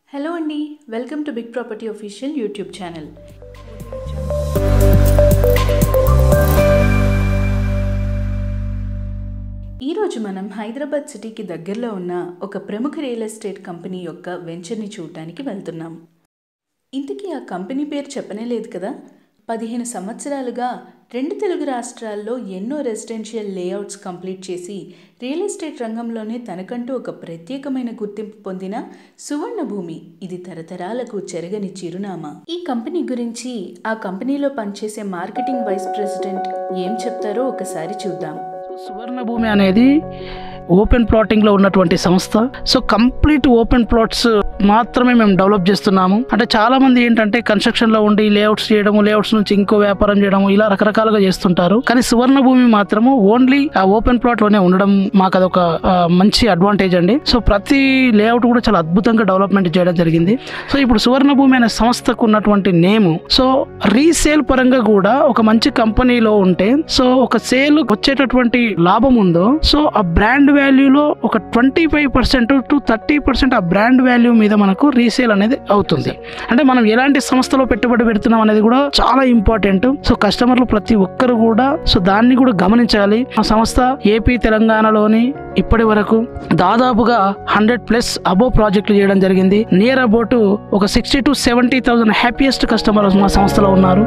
hello అండి welcome to big property official YouTube channel ఈరోజు మనం హైదరాబాద్ సిటీకి దగ్గరలో ఉన్న ఒక ప్రముఖ రియల్ ఎస్టేట్ కంపెనీ యొక్క వెంచర్ని చూడటానికి వెళ్తున్నాం ఇంతకీ ఆ కంపెనీ పేరు చెప్పనే లేదు కదా పదిహేను సంవత్సరాలుగా రెండు తెలుగు రాష్ట్రాల్లో ఎన్నో రెసిడెన్షియల్ లేఅవుట్స్ కంప్లీట్ చేసి రియల్ ఎస్టేట్ రంగంలోనే తనకంటూ ఒక ప్రత్యేకమైన గుర్తింపు పొందిన సువర్ణ భూమి ఇది తరతరాలకు చెరగని చిరునామా ఈ కంపెనీ గురించి ఆ కంపెనీలో పనిచేసే మార్కెటింగ్ వైస్ ప్రెసిడెంట్ ఏం చెప్తారో ఒకసారి చూద్దాం సువర్ణ భూమి అనేది ఓపెన్ ప్లాటింగ్ లో ఉన్నటువంటి సంస్థ సో కంప్లీట్ ఓపెన్ ప్లాట్స్ మాత్రమే మేము డెవలప్ చేస్తున్నాము అంటే చాలా మంది ఏంటంటే కన్స్ట్రక్షన్ లో ఉండి లేఅవుట్స్ చేయడము లేఅవుట్స్ నుంచి ఇంకో వ్యాపారం చేయడము ఇలా రకరకాలుగా చేస్తుంటారు కానీ సువర్ణ భూమి మాత్రము ఓన్లీ ఆ ఓపెన్ ప్లాట్ లోనే ఉండడం మాకు అదొక ఆ, మంచి అడ్వాంటేజ్ అండి సో ప్రతి లేఅవుట్ కూడా చాలా అద్భుతంగా డెవలప్మెంట్ చేయడం జరిగింది సో ఇప్పుడు సువర్ణ భూమి అనే సంస్థకు ఉన్నటువంటి నేము సో రీసేల్ పరంగా కూడా ఒక మంచి కంపెనీలో ఉంటే సో ఒక సేల్ వచ్చేటటువంటి లాభం ఉందో సో ఆ బ్రాండ్ వాల్యూలో ఒక twenty five percent to thirty percent ఆ బ్రాండ్ వాల్యూ మీద మనకు రీసేల్ అనేది అవుతుంది అంటే మనం ఎలాంటి సంస్థలో పెట్టుబడి పెడుతున్నాం అనేది కూడా చాలా ఇంపార్టెంట్ సో కస్టమర్లు ప్రతి ఒక్కరు కూడా సో దాన్ని కూడా గమనించాలి ఆ సంస్థ ఏపీ తెలంగాణలోని ఇప్పటి వరకు దాదాపుగా హండ్రెడ్ ప్లస్ అబో ప్రాజెక్టులు చేయడం జరిగింది నియర్ అబౌట్ ఒక sixty to seventy thousand happiest customers మా సంస్థలో ఉన్నారు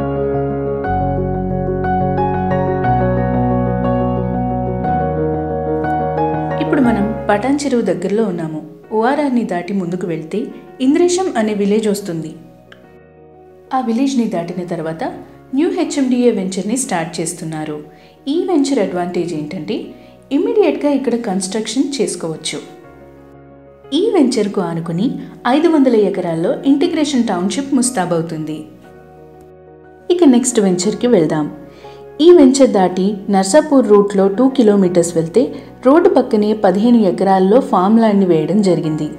ఇప్పుడు మనం పటాన్ చెరువు దగ్గరలో ఉన్నాము ఓఆర్ఆర్ని దాటి ముందుకు వెళ్తే ఇంద్రేశం అనే విలేజ్ వస్తుంది ఆ విలేజ్ని దాటిన తర్వాత న్యూ హెచ్ఎండిఏ వెంచర్ని స్టార్ట్ చేస్తున్నారు ఈ వెంచర్ అడ్వాంటేజ్ ఏంటంటే ఇమ్మీడియట్గా ఇక్కడ కన్స్ట్రక్షన్ చేసుకోవచ్చు ఈ వెంచర్కు ఆనుకుని ఐదు వందల ఎకరాల్లో ఇంటిగ్రేషన్ టౌన్షిప్ ముస్తాబవుతుంది ఇక నెక్స్ట్ వెంచర్కి వెళ్దాం ఈ వెంచర్ దాటి నర్సాపూర్ రూట్లో టూ కిలోమీటర్స్ వెళ్తే రోడ్డు పక్కనే పదిహేను ఎకరాల్లో ఫామ్ ల్యాండ్ని వేయడం జరిగింది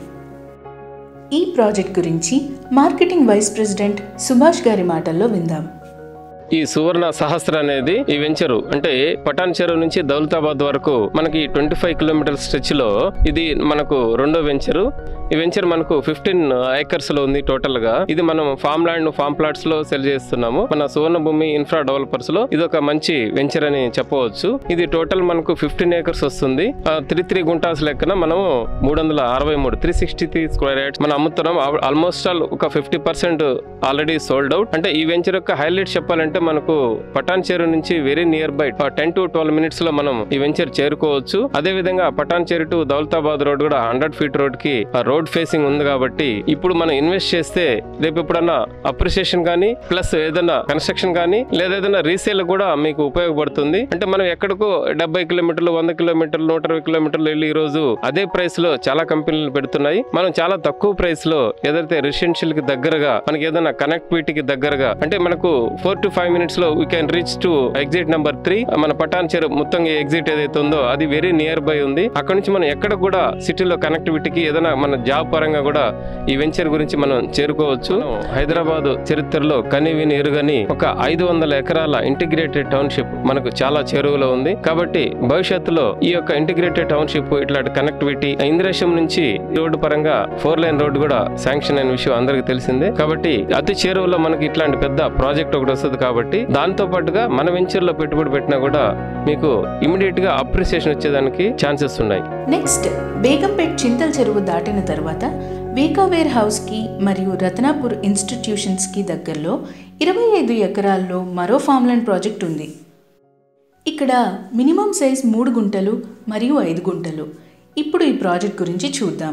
ఈ ప్రాజెక్ట్ గురించి మార్కెటింగ్ వైస్ ప్రెసిడెంట్ సుభాష్ గారి మాటల్లో విందాం ఈ సువర్ణ సహస్ర అనేది ఈ వెంచరు అంటే పటాన్ చెరువు నుంచి దౌలతాబాద్ వరకు మనకి ట్వంటీ ఫైవ్ కిలోమీటర్ స్ట్రెచ్ లో ఇది మనకు రెండో వెంచరు ఈ వెంచర్ మనకు ఫిఫ్టీన్ ఏకర్స్ లో ఉంది టోటల్ గా ఇది మనం ఫామ్ ల్యాండ్ ఫామ్ ప్లాట్స్ లో సెల్ చేస్తున్నాము మన సువర్ణ భూమి ఇన్ఫ్రా డెవలపర్స్ లో ఇది ఒక మంచి వెంచర్ అని చెప్పవచ్చు ఇది టోటల్ మనకు ఫిఫ్టీన్ ఏకర్స్ వస్తుంది త్రీ త్రీ గుంటాస్ లెక్కన మనము మూడు వందల అరవై మూడు three sixty three square yards మనం అమ్ముతున్నాం ఆల్మోస్ట్ ఆల్ ఒక fifty percent already sold out అంటే ఈ వెంచర్ యొక్క హైలైట్ చెప్పాలంటే మనకు పటాన్ చెరువు నుంచి very near by ten to twelve minutes లో మనం ఈ వెంచర్ చేరుకోవచ్చు అదే విధంగా Patancheru to Daulatabad road కూడా హండ్రెడ్ ఫీట్ రోడ్ కి రోడ్ ఫేసింగ్ ఉంది కాబట్టి ఇప్పుడు మనం ఇన్వెస్ట్ చేస్తే రేపు ఎప్పుడన్నా అప్రిసియేషన్ కానీ ప్లస్ ఏదైనా కన్స్ట్రక్షన్ కానీ లేదా ఏదైనా రీసేల్ కూడా మీకు ఉపయోగపడుతుంది అంటే మనం ఎక్కడికో డెబ్బై కిలోమీటర్లు వంద కిలోమీటర్లు నూట ఇరవై కిలోమీటర్లు వెళ్ళి ఈ రోజు అదే ప్రైస్ లో చాలా కంపెనీలు పెడుతున్నాయి మనం చాలా తక్కువ ప్రైస్ లో ఏదైతే రెసిడెన్షియల్ కి దగ్గరగా మనకి ఏదైనా కనెక్టివిటీకి దగ్గరగా అంటే మనకు ఫోర్ టు ఫైవ్ మినిట్స్ లో we can reach to exit number three మన పటాన్ చెరువు మొత్తం ఎగ్జిట్ ఏదైతే ఉందో అది వెరీ నియర్ బై ఉంది అక్కడ నుంచి మనం ఎక్కడ కూడా సిటీలో కనెక్టివిటీకి ఏదైనా మన జాబ్ పరంగా కూడా ఈ వెంచర్ గురించి మనం చేరుకోవచ్చు హైదరాబాద్ చరిత్రలో కని విని ఎరుగని ఒక ఐదు వందల ఎకరాల ఇంటిగ్రేటెడ్ టౌన్షిప్ మనకు చాలా చేరువలో ఉంది కాబట్టి భవిష్యత్తులో ఈ యొక్క ఇంటిగ్రేటెడ్ టౌన్షిప్ ఇట్లాంటి కనెక్టివిటీ ఇంద్రేశం నుంచి రోడ్డు పరంగా ఫోర్ లైన్ రోడ్డు కూడా శాంక్షన్ అయిన విషయం అందరికీ తెలిసిందే కాబట్టి అతి చేరువలో మనకి ఇట్లాంటి పెద్ద ప్రాజెక్ట్ ఒకటి వస్తుంది కాబట్టి దాంతో పాటుగా మన వెంచర్ లో పెట్టుబడి పెట్టినా కూడా మీకు ఇమీడియట్ గా అప్రిసియేషన్ వచ్చేదానికి ఛాన్సెస్ ఉన్నాయి నెక్స్ట్ బేగంపేట్ చింతల్ చెరువు దాటిన తర్వాత వేకావేర్ హౌస్కి మరియు రత్నాపూర్ ఇన్స్టిట్యూషన్స్కి దగ్గరలో ఇరవై ఐదు ఎకరాల్లో మరో ఫామ్లాండ్ ప్రాజెక్ట్ ఉంది ఇక్కడ మినిమం సైజ్ మూడు గుంటలు మరియు ఐదు గుంటలు ఇప్పుడు ఈ ప్రాజెక్ట్ గురించి చూద్దాం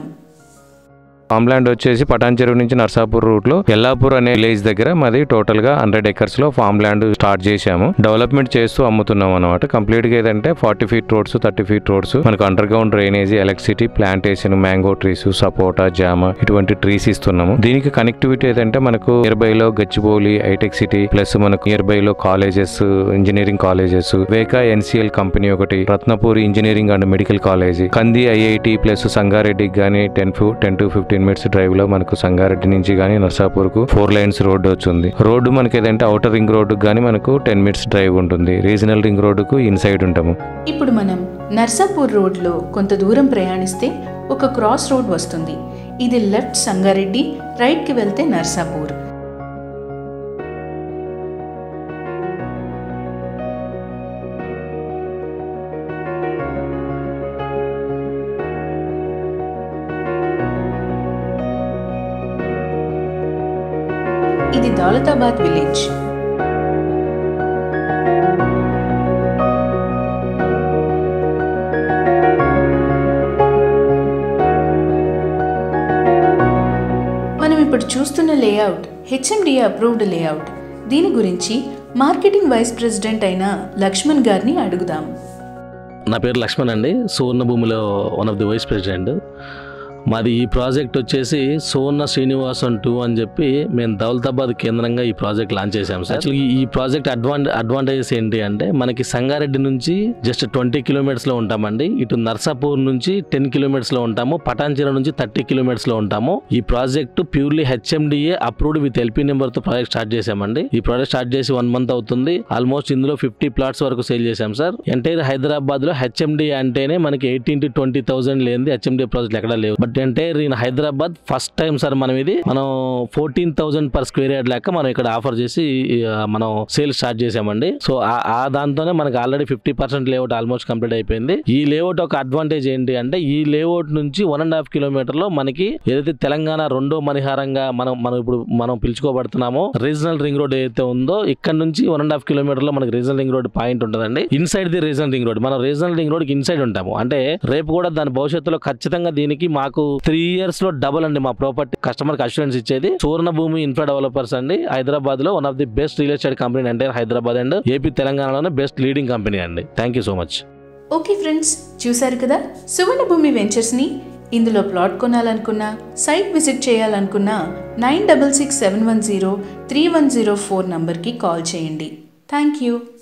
ఫామ్ వచ్చేసి పటాన్ చెరువు నుంచి నర్సాపూర్ రూట్ లో ఎల్లాపూర్ అనే విలేజ్ దగ్గర మాది టోటల్ గా హండ్రెడ్ ఎకర్స్ లో ఫామ్ ల్యాండ్ స్టార్ట్ చేశాము డెవలప్మెంట్ చేస్తూ అమ్ముతున్నాం అనమాట కంప్లీట్ గా ఏదంటే forty feet roads thirty feet roads మనకు under ground drainage electricity plantation mango trees సపోటా జామ ఇటువంటి ట్రీస్ ఇస్తున్నాము దీనికి కనెక్టివిటీ ఏదంటే మనకు నియర్ బై లో గచ్చిబౌలి హైటెక్ సిటీ ప్లస్ మనకు నియర్ బై లో కాలేజెస్ ఇంజనీరింగ్ కాలేజెస్ వేకా ఎన్సిఎల్ కంపెనీ ఒకటి Ratnapuri engineering and medical college Kandi IIT plus సంగారెడ్డికి గానీ ten ten to fifteen minutes drive లో మనకు సంగారెడ్డి నుంచి గానీ నర్సాపూర్ కు ఫోర్ లైన్స్ రోడ్డు వచ్చింది రోడ్డు మనకి ఏదంటే అవుటర్ రింగ్ రోడ్డు గానీ మనకు టెన్ మినిట్స్ డ్రైవ్ ఉంటుంది రీజనల్ రింగ్ రోడ్డుకు ఇన్సైడ్ ఉంటాము ఇప్పుడు మనం నర్సాపూర్ రోడ్లో కొంత దూరం ప్రయాణిస్తే ఒక క్రాస్ రోడ్ వస్తుంది ఇది లెఫ్ట్ సంగారెడ్డి రైట్కి వెళ్తే నర్సాపూర్ ఇది దౌలతాబాద్ విలేజ్ మనం ఇప్పుడు చూస్తున్న లేఅవుట్ హెచ్ఎండిఏ అప్రూవ్డ్ లేఅవుట్ దీని గురించి మార్కెటింగ్ వైస్ ప్రెసిడెంట్ అయిన లక్ష్మణ్ గారిని అడుగుదాం నా పేరు లక్ష్మణ్ అండి సువర్ణ భూమిలో one of the vice president మాది ఈ ప్రాజెక్ట్ వచ్చేసి సువర్ణ శ్రీనివాసన్ టూ అని చెప్పి మేము దౌలతాబాద్ కేంద్రంగా ఈ ప్రాజెక్ట్ లాంచ్ చేశాం సార్ యాక్చువల్లీ ఈ ప్రాజెక్ట్ అడ్వాంట అడ్వాంటేజెస్ ఏంటి అంటే మనకి సంగారెడ్డి నుంచి జస్ట్ ట్వంటీ కిలోమీటర్స్లో ఉంటామండి ఇటు నర్సాపూర్ నుంచి టెన్ కిలోమీటర్స్లో ఉంటాము పటాన్చెర నుంచి థర్టీ కిలోమీటర్స్లో ఉంటాము ఈ project purely HMDA approved with LP నెంబర్తో ప్రాజెక్ట్ స్టార్ట్ చేశామండి ఈ ప్రాజెక్ట్ స్టార్ట్ చేసి వన్ మంత్ అవుతుంది ఆల్మోస్ట్ ఇందులో ఫిఫ్టీ ప్లాట్స్ వరకు సేల్ చేశాం సార్ ఎంటైర్ హైదరాబాద్ లో హెచ్ఎండి అంటేనే మనకి ఎయిటీన్ టు ట్వంటీ థౌసండ్ లేనిది హెచ్ఎండి ప్రాజెక్ట్ ఎక్కడ లేవు but entire in Hyderabad first time sir మనం ఇది మనం fourteen thousand per square yard లెక్క మనం ఇక్కడ ఆఫర్ చేసి ఆ, మనం సేల్ స్టార్ట్ చేసామండి సో ఆ- ఆ దాంతోనే మనకి already fifty percent layout almost complete అయిపోయింది ఈ లేఅవుట్ ఒక అడ్వాంటేజ్ ఏంటి అంటే ఈ లేఅవుట్ నుంచి వన్ అండ్ హాఫ్ కిలోమీటర్ లో మనకి ఏదైతే తెలంగాణ రెండో మణిహారంగా మనం మనం ఇప్పుడు మనం పిలుచుకోబడుతున్నామో రీజనల్ రింగ్ రోడ్ ఏదైతే ఉందో ఇక్కడ నుంచి వన్ అండ్ హాఫ్ కిలోమీటర్ లో మనకి రీజనల్ రింగ్ రోడ్ పాయింట్ ఉంటుందండి inside the regional ring road మనం రీజనల్ రింగ్ రోడ్ కి ఇన్సైడ్ ఉంటాము అంటే రేపు కూడా దాని భవిష్యత్తులో ఖచ్చితంగా దీనికి మాకు త్రీ ఇయర్స్ లో డబుల్ అండి మా ప్రాపర్టీ కస్టమర్ కి అష్యూరెన్స్ ఇచ్చేది సువర్ణ భూమి ఇన్ఫ్రా డెవలపర్స్ అండి హైదరాబాద్ లో one of the best real estate company అంటే హైదరాబాద్ అండ్ ఏపీ తెలంగాణలోనే బెస్ట్ లీడింగ్ కంపెనీ అండి thank you so much okay friends చూశారు కదా సువర్ణ భూమి వెంచర్స్ని ఇందులో ప్లాట్ కొనాలనుకున్నా సైట్ విజిట్ చేయాలనుకున్నా nine double six seven one zero three one zero four నంబర్కి కాల్ చేయండి థ్యాంక్ యూ